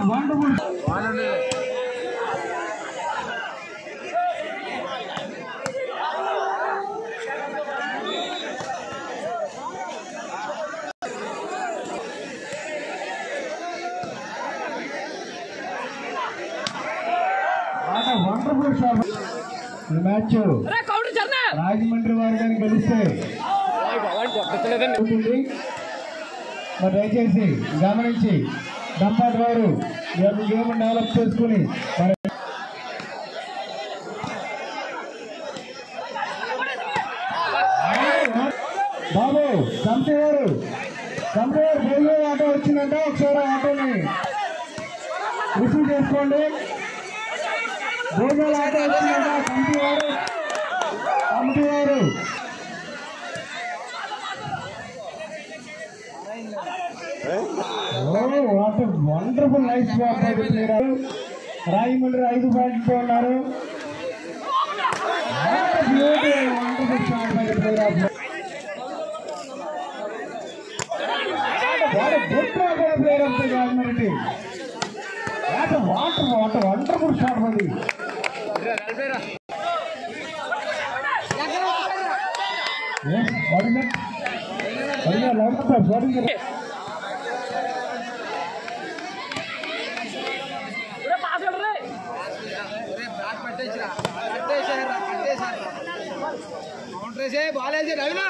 Wonderful wonderful shot ఈ match counter చర్నా రాజమండ్రి వారు కానీ గెలిస్తే అవుతుంది మరి దయచేసి గమనించి దంపాటి వారు గేమ్ డెవలప్ చేసుకుని మరి బాబు కంపెనీ గారు కంపెనీ గారు బోల్యో ఆటో వచ్చిందంట ఒకసారి ఆ ఆటోని రిసీవ్ చేసుకోండి భోజనాల ఆటో వచ్చిందంట కంపెనీ వారు కమిటీ వారు వాట్ వండర్ఫుల్ నైస్ వాట్ గారు రాజమండ్రి ఐదు పాయింట్లతో ఉన్నారు wonderful shot by player of what good player of the Rajahmundry what what what wonderful shot అది Yes, what is it? What is it? Loud stars, what is it? పాస్ రే బాలేసి రవినా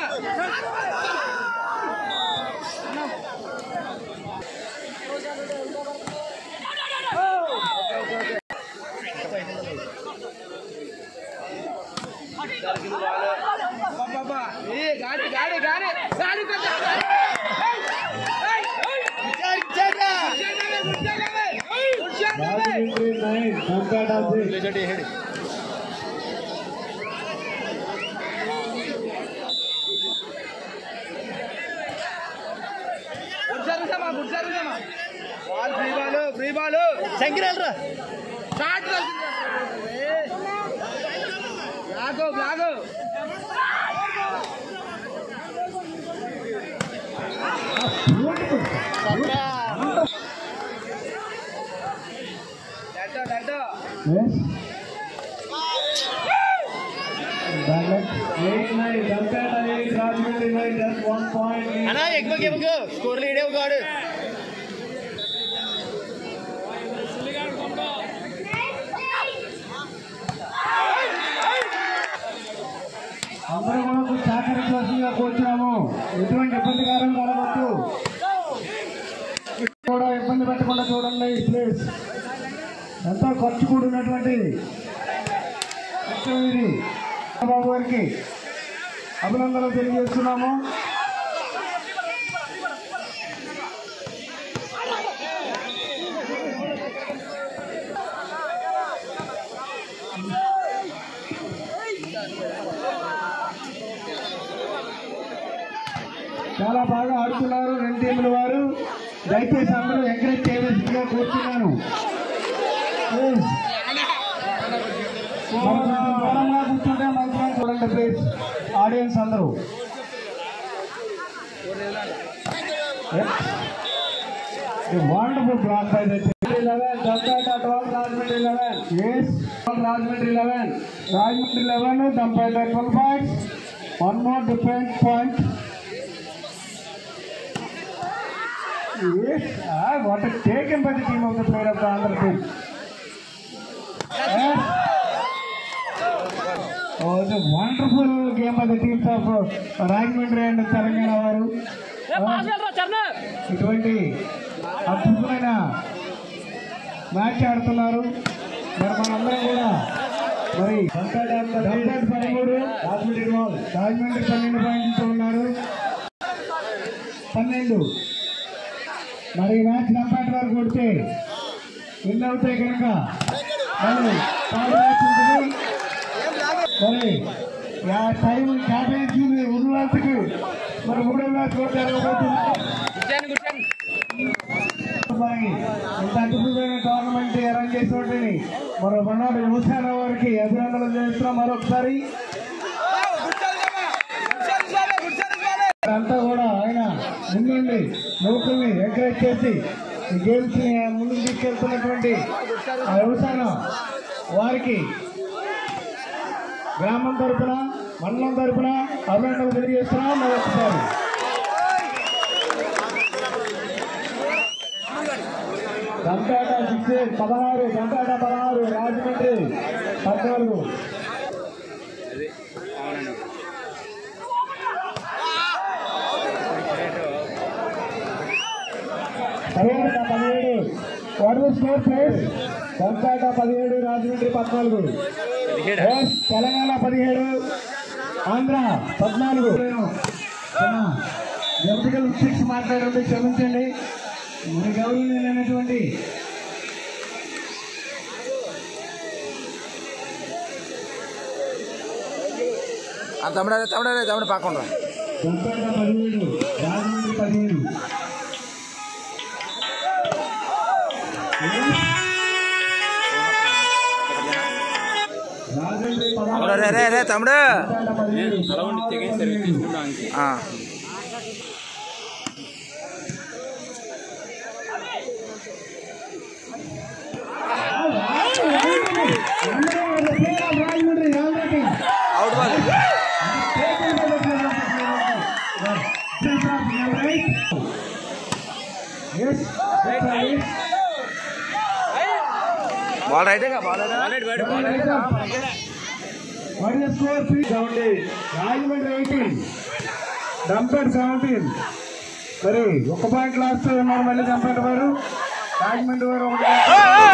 బాబా ఏ గాడి గాడి గాడి గాడి కొంచెం Rajahmundry nine compared of the free ball free ball శంకరాలరా షాట్ బ్లాగో బ్లాగో డడ్డో డడ్డో Yes. Balance. Eight nine, compared to eight, Rajahmundry nine, just one point. lead. అన్నా ఎక్కువ ఎక్కువ స్కోర్ లీడే కాడు అందరూ కూడా కొంచెం సహకరించవలసిందిగా కూర్చున్నాము ఎటువంటి ఇబ్బందికరం కలగొద్దు కూడా ఇబ్బంది పెట్టకుండా చూడండి ప్లీజ్ ఎంతో ఖర్చు కూడినటువంటి విషయం ఇది బాబు గారికి అభినందనలు తెలియజేస్తున్నాము చాలా బాగా ఆడుతున్నారు రెండు టీముల వారు దయచేసి అందరూ ఎంకరేజ్ చేయవలసిందిగా కూర్చున్నాను Please. మరి కొంచెం దూరంగా కూర్చుంటే మంచిగా చూడండి ప్లీజ్ ఆడియన్స్ అందరూ వండర్ఫుల్ బ్లాక్ బై లెవెన్ దంపేట twelve Rajahmundry eleven yes Rajahmundry eleven Rajahmundry eleven దంపేట twelve points one more different point Yes, ah, what a taken by the team of the player of the Andhra team. Yes. Oh, it's a wonderful game by the teams of uh, Rajahmundry and Telangana వారు పాస్ రా చర్నా ఇటువంటి అద్భుతమైన match ఆడుతున్నారు మరి మనందరం కూడా మరి దంపేట పదమూడు రాజమండ్రి రాజమండ్రి పన్నెండు పాయింట్లతో ఉన్నారు పన్నెండు మరి ఈ మ్యాచ్ దంపేట వరకు కొడితే విన్ అవుతే కనుక మరి థర్డ్ మ్యాచ్ ఉంటుంది మరి ఆ టైం కేటాయించింది ఉన్న మ్యాచ్కి మరి మూడో మ్యాచ్ కూడా జరగబోతుంది కూర్చోండి కూర్చోండి మరి ఇంత అద్భుతమైన టోర్నమెంట్ అరేంజ్ చేసినటువంటి మరో మనాడు యువసేన వారికి అభినందనలు చేస్తున్నాం మరొకసారి అంతా కూడా ఆయన ముందుండి యువకుల్ని ఎంకరేజ్ చేసి ఈ గేమ్స్ ని ముందుకు తీసుకెళ్తున్నటువంటి ఆ వ్యవసాయం వారికి గ్రామం తరపున మండలం తరపున అభినందనలు తెలియజేస్తున్నాం మరొకసారి గంటాట సిక్స్ పదహారు గంటాట పదహారు రాజమండ్రి పద్నాలుగు పదిహేడు పదిహేడు వాట్ ద స్కోర్ ప్లేస్ గంటాట పదిహేడు రాజమండ్రి పద్నాలుగు ఎస్, తెలంగాణ పదిహేడు ఆంధ్ర పద్నాలుగు జంతికల్ సిక్స్ మాట్లాడండి క్షమించండి మన గౌరవనీయులైనటువంటి తమ్ముడు తమ్ముడు తమ్ముడు పక్కన గంటాట పదిహేడు రాజమండ్రి పదిహేడు రాజమండ్రి పదహారు రే రే రే తమ్ముడు గంటాట పదిహేడు పదిహేడు. ఆ. అవుట్ బాల్ బాల్ రైటేగా బాల్ రాజమండ్రి ఎయిటీన్ డంపర్ సెవెంటీన్ మరి ఒక పాయింట్ లాస్ట్ ఉన్నారు మళ్ళీ డంపర్ వారు రాజమండ్రి వారు ఒకటి